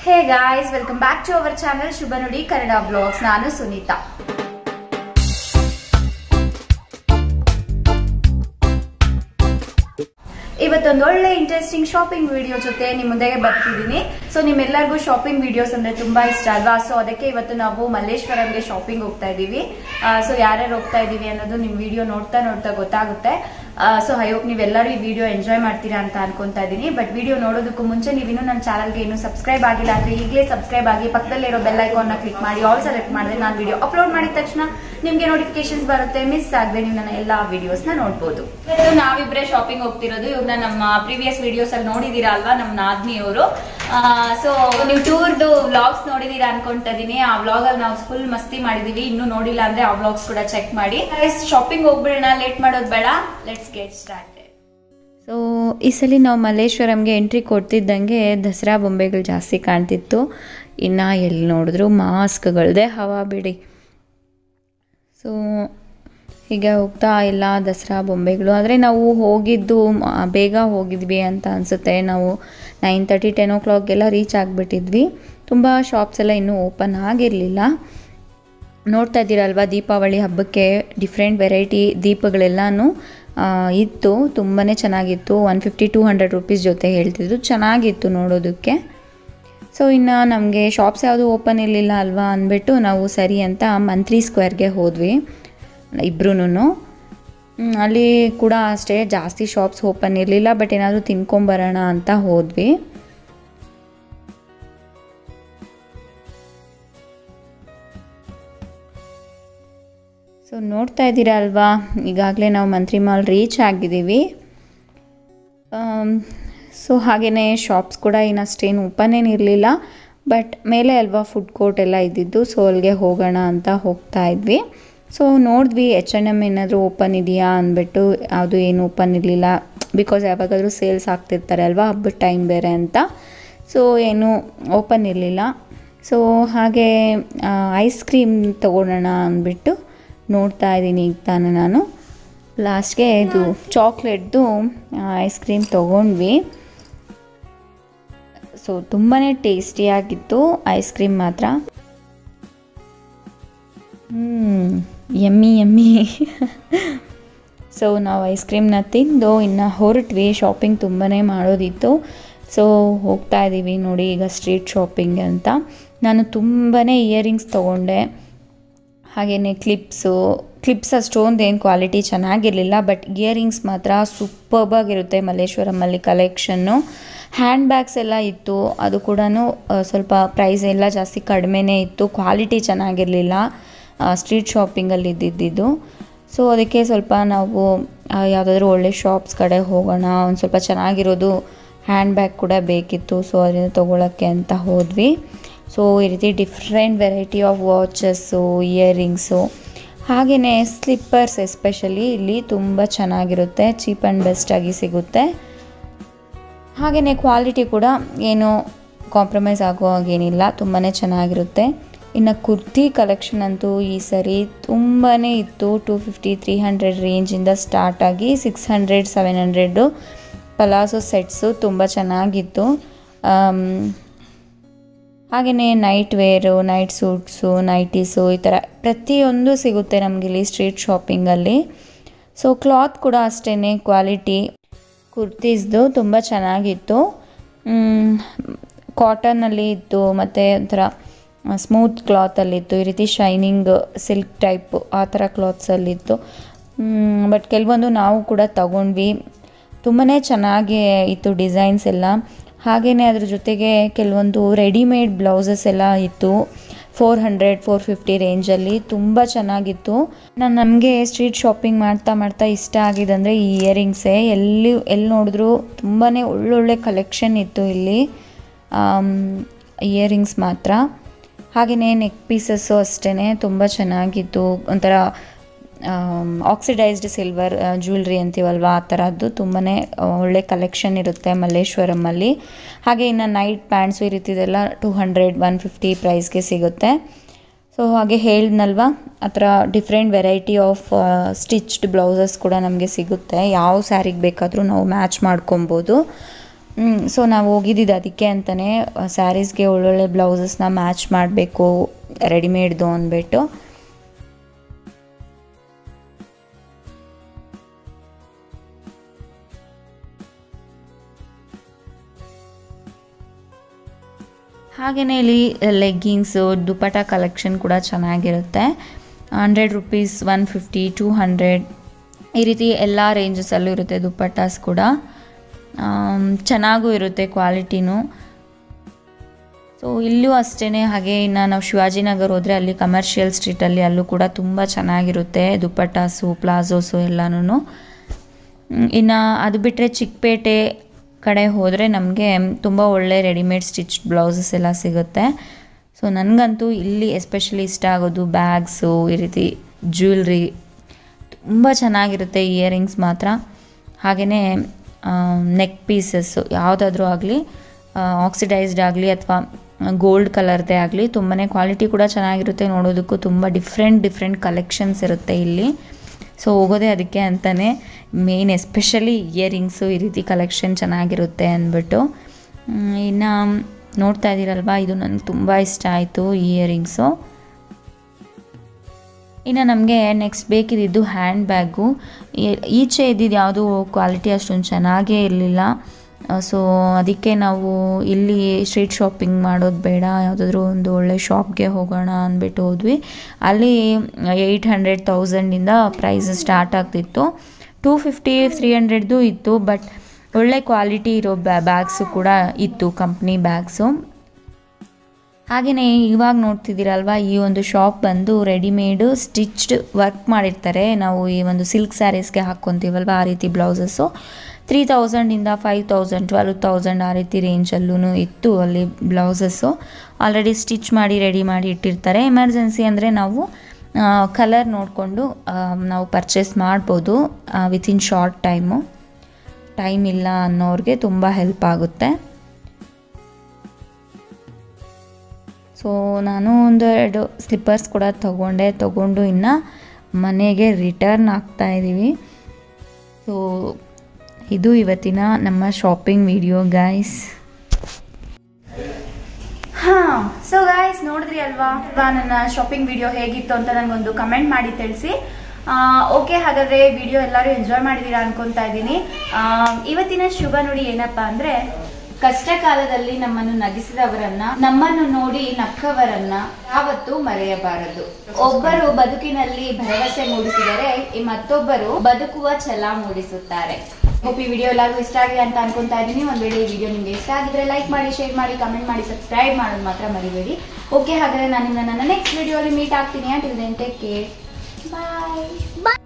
hey guys welcome back to our channel Shubha Nudi Kannada blogs ನಾನು ಸುನೀತಾ ಇವತ್ತೊಂದು ಒಳ್ಳೆ ಇಂಟ್ರೆಸ್ಟಿಂಗ್ ಶಾಪಿಂಗ್ ವಿಡಿಯೋ ಜೊತೆ ನಿಮ್ಮ ಮುಂದೆಗೆ ಬರ್ತಿದ್ದೀನಿ ಸೊ ನಿಮ್ಮೆಲ್ಲರಿಗೂ ಶಾಪಿಂಗ್ ವಿಡಿಯೋಸ್ ಅಂದ್ರೆ ತುಂಬಾ ಇಷ್ಟ ಅಲ್ವಾ ಸೊ ಅದಕ್ಕೆ ಇವತ್ತು ನಾವು ಮಲ್ಲೇಶ್ವರಂಗೆ ಶಾಪಿಂಗ್ ಹೋಗ್ತಾ ಇದೀವಿ ಸೊ ಯಾರ್ಯಾರು ಹೋಗ್ತಾ ಇದೀವಿ ಅನ್ನೋದು ನಿಮ್ ವಿಡಿಯೋ ನೋಡ್ತಾ ನೋಡ್ತಾ ಗೊತ್ತಾಗುತ್ತೆ ಸೊ ಐ ಹೋಪ್ ನೀವೆಲ್ಲರೂ ಈ ವಿಡಿಯೋ ಎಂಜಾಯ್ ಮಾಡ್ತೀರಾ ಅಂತ ಅನ್ಕೊಂತಾ ಇದ್ದೀನಿ ಬಟ್ ವಿಡಿಯೋ ನೋಡೋದಕ್ಕೂ ಮುಂಚೆ ನೀವಿನ್ನೂ ನನ್ನ ಚಾನಲ್ಗೆ ಇನ್ನೂ ಸಬ್ಸ್ಕ್ರೈಬ್ ಆಗಿಲ್ಲ ಅಂದ್ರೆ ಈಗಲೇ ಸಬ್ಸ್ಕ್ರೈಬ್ ಆಗಿ ಪಕ್ಕದಲ್ಲಿರೋ ಬೆಲ್ ಐಕಾನ್ನ ಕ್ಲಿಕ್ ಮಾಡಿ ಆಲ್ ಸೆಲೆಕ್ಟ್ ಮಾಡಿದ್ರೆ ನಾನು ವಿಡಿಯೋ ಅಪ್ಲೋಡ್ ಮಾಡಿದ ತಕ್ಷಣ ನಿಮ್ಗೆ ನೋಟಿಫಿಕೇಶನ್ಸ್ ಬರುತ್ತೆ ಮಿಸ್ ಆಗದೆ ನೀವು ನನ್ನ ಎಲ್ಲಾ ವಿಡಿಯೋಸ್ ನ ನೋಡ್ಬೋದು ಇವತ್ತು ನಾವಿಬ್ರೆ ಶಾಪಿಂಗ್ ಹೋಗ್ತಿರೋದು ಇವ್ರನ್ನ ನಮ್ಮ ಪ್ರೀವಿಯಸ್ ವಿಡಿಯೋಸ್ ಅಲ್ಲಿ ನೋಡಿದೀರಾ ಅಲ್ವಾ ನಮ್ಮ ನಾದ್ನಿಯವರು ಸೊ ನೀವು ಟೂರ್ದು ವ್ಲಾಗ್ಸ್ ನೋಡಿದೀರಾ ಅನ್ಕೊಂತಾ ಇದೀನಿ ಆ ವ್ಲಾಗ್ ಅಲ್ಲಿ ನಾವು ಫುಲ್ ಮಸ್ತಿ ಮಾಡಿದೀವಿ ಇನ್ನು ನೋಡಿಲ್ಲ ಅಂದ್ರೆ ಆ ವ್ಲಾಗ್ಸ್ ಕೂಡ ಚೆಕ್ ಮಾಡಿ ಶಾಪಿಂಗ್ ಹೋಗ್ಬಿಡೋಣ ಲೇಟ್ ಮಾಡೋದು ಬೇಡ ಲೆಟ್ಸ್ ಗೆಟ್ ಸ್ಟಾರ್ಟ್ ಸೊ ಈ ಸಲ ನಾವು ಮಲ್ಲೇಶ್ವರಂಗೆ ಎಂಟ್ರಿ ಕೊಡ್ತಿದ್ದಂಗೆ ದಸರಾ ಬೊಂಬೆಗಳು ಜಾಸ್ತಿ ಕಾಣ್ತಿತ್ತು ಇನ್ನು ಎಲ್ಲಿ ನೋಡಿದ್ರು ಮಾಸ್ಕ್ಗಳದೇ ಹವಾ ಬಿಡಿ ಸೊ ಹೀಗೆ ಹೋಗ್ತಾ ಇಲ್ಲ ದಸರಾ ಬೊಂಬೆಗಳು ಆದರೆ ನಾವು ಹೋಗಿದ್ದು ಮ- ಬೇಗ ಹೋಗಿದ್ವಿ ಅಂತ ಅನಿಸುತ್ತೆ ನಾವು ನೈನ್ ತರ್ಟಿ ಟೆನ್ ಓ ಕ್ಲಾಕ್ಗೆಲ್ಲ ರೀಚ್ ಆಗಿಬಿಟ್ಟಿದ್ವಿ ತುಂಬ ಶಾಪ್ಸ್ ಎಲ್ಲ ಇನ್ನೂ ಓಪನ್ ಆಗಿರಲಿಲ್ಲ ನೋಡ್ತಾ ಇದ್ದೀರಲ್ವಾ ದೀಪಾವಳಿ ಹಬ್ಬಕ್ಕೆ ಡಿಫ್ರೆಂಟ್ ವೆರೈಟಿ ದೀಪಗಳೆಲ್ಲನೂ ಆ, ಇತ್ತು ತುಂಬಾ ಚೆನ್ನಾಗಿತ್ತು one fifty two hundred rupees ಜೊತೆ ಹೇಳ್ತಿದ್ರು ಚೆನ್ನಾಗಿತ್ತು ನೋಡೋದಕ್ಕೆ ಸೊ ಇನ್ನು ನಮಗೆ ಶಾಪ್ಸ್ ಯಾವುದು ಓಪನ್ ಇರಲಿಲ್ಲ ಅಲ್ವಾ ಅಂದ್ಬಿಟ್ಟು ನಾವು ಸರಿ ಅಂತ ಮಂತ್ರಿ ಸ್ಕ್ವೇರ್ಗೆ ಹೋದ್ವಿ ಇಬ್ರೂ ಅಲ್ಲಿ ಕೂಡ ಅಷ್ಟೇ ಜಾಸ್ತಿ ಶಾಪ್ಸ್ ಓಪನ್ ಇರಲಿಲ್ಲ ಬಟ್ ಏನಾದರೂ ತಿನ್ಕೊಂಬರೋಣ ಅಂತ ಹೋದ್ವಿ ಸೊ ನೋಡ್ತಾ ಇದ್ದೀರಾ ಅಲ್ವಾ ಈಗಾಗಲೇ ನಾವು ಮಂತ್ರಿ ಮಾಲ್ ರೀಚ್ ಆಗಿದ್ದೀವಿ ಸೊ ಹಾಗೆಯೇ ಶಾಪ್ಸ್ ಕೂಡ ಇನ್ನಷ್ಟೇನು ಓಪನ್ ಏನಿರಲಿಲ್ಲ ಬಟ್ ಮೇಲೆ ಅಲ್ವಾ ಫುಡ್ ಕೋರ್ಟ್ ಎಲ್ಲ ಇದ್ದಿದ್ದು ಸೊ ಅಲ್ಲಿಗೆ ಹೋಗೋಣ ಅಂತ ಹೋಗ್ತಾ ಇದ್ವಿ ಸೊ ನೋಡಿದ್ವಿ ಎಚ್ ಎನ್ ಎಮ್ ಏನಾದರೂ ಓಪನ್ ಇದೆಯಾ ಅಂದ್ಬಿಟ್ಟು ಯಾವುದು ಏನು ಓಪನ್ ಇರಲಿಲ್ಲ ಬಿಕಾಸ್ ಯಾವಾಗಾದರೂ ಸೇಲ್ಸ್ ಆಗ್ತಿರ್ತಾರೆ ಅಲ್ವಾ ಹಬ್ಬದ ಟೈಮ್ ಬೇರೆ ಅಂತ ಸೊ ಏನು ಓಪನ್ ಇರಲಿಲ್ಲ ಸೊ ಹಾಗೆ ಐಸ್ ಕ್ರೀಮ್ ತೊಗೊಳೋಣ ಅಂದ್ಬಿಟ್ಟು ನೋಡ್ತಾ ಇದ್ದೀನಿ ಈಗ ತಾನೇ ನಾನು ಲಾಸ್ಟ್ಗೆ ಇದು ಚಾಕ್ಲೇಟ್ದು ಐಸ್ ಕ್ರೀಮ್ ತೊಗೊಂಡ್ವಿ ಸೊ ತುಂಬಾ ಟೇಸ್ಟಿಯಾಗಿತ್ತು ಐಸ್ ಕ್ರೀಮ್ ಮಾತ್ರ ಎಮ್ಮಿ ಎಮ್ಮಿ ಸೊ ನಾವು ಐಸ್ ಕ್ರೀಮ್ನ ತಿಂದು ಇನ್ನು ಹೊರಟ್ವಿ ಶಾಪಿಂಗ್ ತುಂಬಾ ಮಾಡೋದಿತ್ತು ಸೊ ಹೋಗ್ತಾ ಇದ್ದೀವಿ ನೋಡಿ ಈಗ ಸ್ಟ್ರೀಟ್ ಶಾಪಿಂಗ್ ಅಂತ ನಾನು ತುಂಬಾ ಇಯರಿಂಗ್ಸ್ ತೊಗೊಂಡೆ ಹಾಗೆಯೇ ಕ್ಲಿಪ್ಸು ಕ್ಲಿಪ್ಸ್ ಅಷ್ಟೊಂದು ಏನು ಕ್ವಾಲಿಟಿ ಚೆನ್ನಾಗಿರಲಿಲ್ಲ ಬಟ್ ಇಯರಿಂಗ್ಸ್ ಮಾತ್ರ ಸೂಪರ್ಬಾಗಿರುತ್ತೆ ಮಲ್ಲೇಶ್ವರಮಲ್ಲಿ ಕಲೆಕ್ಷನ್ನು ಹ್ಯಾಂಡ್ ಬ್ಯಾಗ್ಸ್ ಎಲ್ಲ ಇತ್ತು ಅದು ಕೂಡ ಸ್ವಲ್ಪ ಪ್ರೈಸ್ ಎಲ್ಲ ಜಾಸ್ತಿ ಕಡಿಮೆನೇ ಇತ್ತು ಕ್ವಾಲಿಟಿ ಚೆನ್ನಾಗಿರಲಿಲ್ಲ ಸ್ಟ್ರೀಟ್ ಶಾಪಿಂಗಲ್ಲಿ ಇದ್ದಿದ್ದು ಸೊ ಅದಕ್ಕೆ ಸ್ವಲ್ಪ ನಾವು ಯಾವುದಾದ್ರೂ ಒಳ್ಳೆ ಶಾಪ್ಸ್ ಕಡೆ ಹೋಗೋಣ ಒಂದು ಸ್ವಲ್ಪ ಚೆನ್ನಾಗಿರೋದು ಹ್ಯಾಂಡ್ ಬ್ಯಾಗ್ ಕೂಡ ಬೇಕಿತ್ತು ಸೊ ಅದರಿಂದ ತೊಗೊಳಕ್ಕೆ ಅಂತ ಹೋದ್ವಿ ಸೊ ಈ ರೀತಿ different variety of watches earrings ಹಾಗೆಯೇ ಸ್ಲಿಪ್ಪರ್ಸ್ ಎಸ್ಪೆಷಲಿ ಇಲ್ಲಿ ತುಂಬ ಚೆನ್ನಾಗಿರುತ್ತೆ ಚೀಪ್ ಆ್ಯಂಡ್ ಬೆಸ್ಟಾಗಿ ಸಿಗುತ್ತೆ ಹಾಗೆಯೇ ಕ್ವಾಲಿಟಿ ಕೂಡ ಏನು ಕಾಂಪ್ರಮೈಸ್ ಆಗೋ ಹಾಗೇನಿಲ್ಲ ತುಂಬಾ ಚೆನ್ನಾಗಿರುತ್ತೆ ಇನ್ನು ಕುರ್ತಿ ಕಲೆಕ್ಷನ್ ಅಂತೂ ಈ ಸರಿ ತುಂಬಾ ಇತ್ತು ಟೂ ಫಿಫ್ಟಿ ತ್ರೀ ಹಂಡ್ರೆಡ್ ರೇಂಜಿಂದ ಸ್ಟಾರ್ಟ್ ಆಗಿ six hundred seven hundred palazzo sets ತುಂಬ ಚೆನ್ನಾಗಿತ್ತು ಆಮ್, ಹಾಗೆಯೇ night wear night suits nighties ಈ ಥರ ಪ್ರತಿಯೊಂದು ಸಿಗುತ್ತೆ ನಮಗೆ ಇಲ್ಲಿ ಸ್ಟ್ರೀಟ್ ಶಾಪಿಂಗಲ್ಲಿ ಸೊ ಕ್ಲಾತ್ ಕೂಡ ಅಷ್ಟೇ ಕ್ವಾಲಿಟಿ ಕುರ್ತೀಸ್ದು ತುಂಬ ಚೆನ್ನಾಗಿತ್ತು ಕಾಟನಲ್ಲಿ ಇತ್ತು ಮತ್ತು ಒಂಥರ ಸ್ಮೂತ್ ಕ್ಲಾತಲ್ಲಿತ್ತು ಈ ರೀತಿ ಶೈನಿಂಗ್ ಸಿಲ್ಕ್ ಟೈಪ್ ಆ ಥರ ಕ್ಲಾತ್ಸಲ್ಲಿತ್ತು ಬಟ್ ಕೆಲವೊಂದು ನಾವು ಕೂಡ ತಗೊಂಡ್ವಿ ತುಂಬಾ ಚೆನ್ನಾಗಿ ಇತ್ತು ಡಿಸೈನ್ಸ್ ಎಲ್ಲ ಹಾಗೆಯೇ ಅದ್ರ ಜೊತೆಗೆ ಕೆಲವೊಂದು ರೆಡಿಮೇಡ್ ಬ್ಲೌಸಸ್ ಎಲ್ಲ ಇತ್ತು ಫೋರ್ ಹಂಡ್ರೆಡ್ ಫೋರ್ ಫಿಫ್ಟಿ ರೇಂಜಲ್ಲಿ ತುಂಬ ಚೆನ್ನಾಗಿತ್ತು ನಾನು ನಮಗೆ ಸ್ಟ್ರೀಟ್ ಶಾಪಿಂಗ್ ಮಾಡ್ತಾ ಮಾಡ್ತಾ ಇಷ್ಟ ಆಗಿದಂದರೆ ಈ ಇಯರಿಂಗ್ಸೇ ಎಲ್ಲಿ ಎಲ್ಲಿ ನೋಡಿದ್ರು ತುಂಬಾ ಒಳ್ಳೊಳ್ಳೆ ಕಲೆಕ್ಷನ್ ಇತ್ತು ಇಲ್ಲಿ ಇಯರಿಂಗ್ಸ್ ಮಾತ್ರ ಹಾಗೆಯೇ ನೆಕ್ ಪೀಸಸ್ಸು ಅಷ್ಟೇ ತುಂಬ ಚೆನ್ನಾಗಿತ್ತು ಒಂಥರ ಆಕ್ಸಿಡೈಸ್ಡ್ ಸಿಲ್ವರ್ ಜ್ಯುವೆಲ್ರಿ ಅಂತೀವಲ್ವ ಆ ಥರದ್ದು ತುಂಬಾ ಒಳ್ಳೆ ಕಲೆಕ್ಷನ್ ಇರುತ್ತೆ ಮಲ್ಲೇಶ್ವರಮಲ್ಲಿ ಹಾಗೆ ಇನ್ನು ನೈಟ್ ಪ್ಯಾಂಟ್ಸು ಈ ರೀತಿದೆಲ್ಲ ಟೂ ಹಂಡ್ರೆಡ್ ಒನ್ ಫಿಫ್ಟಿ ಪ್ರೈಸ್ಗೆ ಸಿಗುತ್ತೆ ಸೊ ಹಾಗೆ ಹೇಳಿದ್ನಲ್ವ ಆ ಥರ different variety of stitched blouses ಕೂಡ ನಮಗೆ ಸಿಗುತ್ತೆ ಯಾವ ಸ್ಯಾರಿಗೆ ಬೇಕಾದರೂ ನಾವು ಮ್ಯಾಚ್ ಮಾಡ್ಕೊಬೋದು ಸೊ ನಾವು ಹೋಗಿದ್ದಿದ್ದು ಅದಕ್ಕೆ ಅಂತಲೇ ಸ್ಯಾರೀಸ್ಗೆ ಒಳ್ಳೊಳ್ಳೆ ಬ್ಲೌಸಸ್ನ ಮ್ಯಾಚ್ ಮಾಡಬೇಕು ರೆಡಿಮೇಡ್ದು ಅಂದ್ಬಿಟ್ಟು ಹಾಗೆಯೇ ಇಲ್ಲಿ ಲೆಗ್ಗಿನ್ಸು ದುಪಟ ಕಲೆಕ್ಷನ್ ಕೂಡ ಚೆನ್ನಾಗಿರುತ್ತೆ hundred rupees one fifty two hundred ಈ ರೀತಿ ಎಲ್ಲ ರೇಂಜಸಲ್ಲೂ ಇರುತ್ತೆ ದುಪ್ಪಟ್ಟಾಸ್ ಕೂಡ ಆಮ್, ಚೆನ್ನಾಗೂ ಇರುತ್ತೆ ಕ್ವಾಲಿಟಿನೂ ಸೊ ಇಲ್ಲೂ ಅಷ್ಟೇ ಹಾಗೆ ಇನ್ನು ನಾವು ಶಿವಾಜಿನಗರ್ ಹೋದರೆ ಅಲ್ಲಿ ಕಮರ್ಷಿಯಲ್ ಸ್ಟ್ರೀಟಲ್ಲಿ ಅಲ್ಲೂ ಕೂಡ ತುಂಬ ಚೆನ್ನಾಗಿರುತ್ತೆ ದುಪ್ಪಟ್ಟಾಸು ಪ್ಲಾಜೋಸು ಎಲ್ಲನೂ ಇನ್ನು ಅದು ಬಿಟ್ಟರೆ ಚಿಕ್ಕಪೇಟೆ ಕಡೆ ಹೋದರೆ ನಮಗೆ ತುಂಬ ಒಳ್ಳೆ ರೆಡಿಮೇಡ್ ಸ್ಟಿಚ್ ಬ್ಲೌಸಸ್ ಎಲ್ಲ ಸಿಗುತ್ತೆ ಸೊ ನನಗಂತೂ ಇಲ್ಲಿ ಎಸ್ಪೆಷಲಿ ಇಷ್ಟ ಆಗೋದು ಬ್ಯಾಗ್ಸು ಈ ರೀತಿ ಜ್ಯುವೆಲ್ರಿ ತುಂಬ ಚೆನ್ನಾಗಿರುತ್ತೆ ಇಯರಿಂಗ್ಸ್ ಮಾತ್ರ ಹಾಗೆಯೇ ನೆಕ್ ಪೀಸಸ್ಸು ಯಾವುದಾದ್ರೂ ಆಗಲಿ ಆಕ್ಸಿಡೈಸ್ಡ್ ಆಗಲಿ ಅಥವಾ ಗೋಲ್ಡ್ ಕಲರ್ದೇ ಆಗಲಿ ತುಂಬಾ ಕ್ವಾಲಿಟಿ ಕೂಡ ಚೆನ್ನಾಗಿರುತ್ತೆ ನೋಡೋದಕ್ಕೂ ತುಂಬ ಡಿಫ್ರೆಂಟ್ ಡಿಫ್ರೆಂಟ್ ಕಲೆಕ್ಷನ್ಸ್ ಇರುತ್ತೆ ಇಲ್ಲಿ ಸೊ ಹೋಗೋದೇ ಅದಕ್ಕೆ ಅಂತಲೇ ಮೇನ್ ಎಸ್ಪೆಷಲಿ ಇಯರಿಂಗ್ಸು ಈ ರೀತಿ ಕಲೆಕ್ಷನ್ ಚೆನ್ನಾಗಿರುತ್ತೆ ಅಂದ್ಬಿಟ್ಟು ಇನ್ನು ನೋಡ್ತಾ ಇದ್ದೀರಲ್ವಾ ಇದು ನನಗೆ ತುಂಬ ಇಷ್ಟ ಆಯಿತು ಇಯರಿಂಗ್ಸು ಇನ್ನು ನಮಗೆ ನೆಕ್ಸ್ಟ್ ಬೇಕಿದ್ದು ಹ್ಯಾಂಡ್ ಬ್ಯಾಗು ಈಚೆ ಇದ್ದಿದ್ದು ಯಾವುದು ಕ್ವಾಲಿಟಿ ಅಷ್ಟೊಂದು ಚೆನ್ನಾಗೇ ಇರಲಿಲ್ಲ ಸೊ ಅದಕ್ಕೆ ನಾವು ಇಲ್ಲಿ ಸ್ಟ್ರೀಟ್ ಶಾಪಿಂಗ್ ಮಾಡೋದು ಬೇಡ ಯಾವುದಾದ್ರೂ ಒಂದು ಒಳ್ಳೆ ಶಾಪ್ಗೆ ಹೋಗೋಣ ಅಂದ್ಬಿಟ್ಟು ಹೋದ್ವಿ ಅಲ್ಲಿ ಏಯ್ಟ್ ಹಂಡ್ರೆಡ್ ತೌಸಂಡಿಂದ ಪ್ರೈಸ್ ಸ್ಟಾರ್ಟ್ ಆಗ್ತಿತ್ತು ಟೂ ಫಿಫ್ಟಿ ತ್ರೀ ಹಂಡ್ರೆಡ್ದು ಇತ್ತು ಬಟ್ ಒಳ್ಳೆ ಕ್ವಾಲಿಟಿ ಇರೋ ಬ್ಯಾಗ್ಸು ಕೂಡ ಇತ್ತು ಕಂಪ್ನಿ ಬ್ಯಾಗ್ಸು ಹಾಗೆಯೇ ಇವಾಗ ನೋಡ್ತಿದ್ದೀರಲ್ವಾ ಈ ಒಂದು ಶಾಪ್ ಬಂದು ರೆಡಿಮೇಡು ಸ್ಟಿಚ್ಡ್ ವರ್ಕ್ ಮಾಡಿರ್ತಾರೆ ನಾವು ಈ ಒಂದು ಸಿಲ್ಕ್ ಸ್ಯಾರೀಸ್ಗೆ ಹಾಕ್ಕೊತೀವಲ್ವ ಆ ರೀತಿ ಬ್ಲೌಸಸ್ಸು ತ್ರೀ ತೌಸಂಡಿಂದ ಫೈವ್ ತೌಸಂಡ್ ಟ್ವೆಲ್ವ್ ತೌಸಂಡ್ ಆ ರೀತಿ ರೇಂಜಲ್ಲೂ ಇತ್ತು ಅಲ್ಲಿ ಬ್ಲೌಸಸ್ಸು ಆಲ್ರೆಡಿ ಸ್ಟಿಚ್ ಮಾಡಿ ರೆಡಿ ಮಾಡಿ ಇಟ್ಟಿರ್ತಾರೆ ಎಮರ್ಜೆನ್ಸಿ ಅಂದರೆ ನಾವು ಕಲರ್ ನೋಡಿಕೊಂಡು ನಾವು ಪರ್ಚೇಸ್ ಮಾಡ್ಬೋದು ವಿತಿನ್ ಶಾರ್ಟ್ ಟೈಮು ಟೈಮ್ ಇಲ್ಲ ಅನ್ನೋರಿಗೆ ತುಂಬ ಹೆಲ್ಪ್ ಆಗುತ್ತೆ ಸೊ ನಾನು ಒಂದು ಎರಡು ಸ್ಲಿಪ್ಪರ್ಸ್ ಕೂಡ ತಗೊಂಡೆ ತಗೊಂಡು ಇನ್ನು ಮನೆಗೆ ರಿಟರ್ನ್ ಆಗ್ತಾ ಇದ್ದೀವಿ ಸೊ ಇದು ಇವತ್ತಿನ ನಮ್ಮ ಶಾಪಿಂಗ್ ವಿಡಿಯೋ ಗೈಸ್ ಹಾ ಸೊ ಗಾಯ್ಸ್ ನೋಡಿದ್ರಿ ಅಲ್ವಾ ಇಲ್ವಾ ನನ್ನ ಶಾಪಿಂಗ್ ವಿಡಿಯೋ ಹೇಗಿತ್ತು ಅಂತ ನನಗೊಂದು ಕಮೆಂಟ್ ಮಾಡಿ ತಿಳಿಸಿ ಓಕೆ ಹಾಗಾದ್ರೆ ವಿಡಿಯೋ ಎಲ್ಲರೂ ಎಂಜಾಯ್ ಮಾಡಿದೀರಾ ಅನ್ಕೊಂತಾ ಇದ್ದೀನಿ ಆ, ಇವತ್ತಿನ ಶುಭ ನುಡಿ ಏನಪ್ಪಾ ಅಂದ್ರೆ ಕಷ್ಟ ಕಾಲದಲ್ಲಿ ನಮ್ಮನ್ನು ನಗಿಸಿದವರನ್ನ ನಮ್ಮನ್ನು ನೋಡಿ ನಕ್ಕವರನ್ನ ಯಾವತ್ತೂ ಮರೆಯಬಾರದು ಒಬ್ಬರು ಬದುಕಿನಲ್ಲಿ ಭರವಸೆ ಮೂಡಿಸಿದರೆ ಈ ಮತ್ತೊಬ್ಬರು ಬದುಕುವ ಛಲ ಮೂಡಿಸುತ್ತಾರೆ ಹೋಪ್ ಈ ವಿಡಿಯೋ ಎಲ್ಲರಿಗೂ ಇಷ್ಟ ಆಗಿದೆ ಅಂತ ಅನ್ಕೊಂತಾ ಇದ್ದೀನಿ ಒಂದ್ ವೇಳೆ ಈ ವಿಡಿಯೋ ನಿಮ್ಗೆ ಇಷ್ಟ ಆಗಿದ್ರೆ ಲೈಕ್ ಮಾಡಿ ಶೇರ್ ಮಾಡಿ ಕಮೆಂಟ್ ಮಾಡಿ ಸಬ್ಸ್ಕ್ರೈಬ್ ಮಾಡೋದು ಮಾತ್ರ ಮರಿಬೇಡಿ ಓಕೆ ಹಾಗಾದ್ರೆ ನಾನು ನಿಮ್ಮನ್ನ ನನ್ನ ನೆಕ್ಸ್ಟ್ ವಿಡಿಯೋಲಿ ಮೀಟ್ ಆಗ್ತೀನಿ ಅಂಟಿಲ್ ದೆನ್ ಟೇಕ್ ಕೇರ್ ಬಾಯ್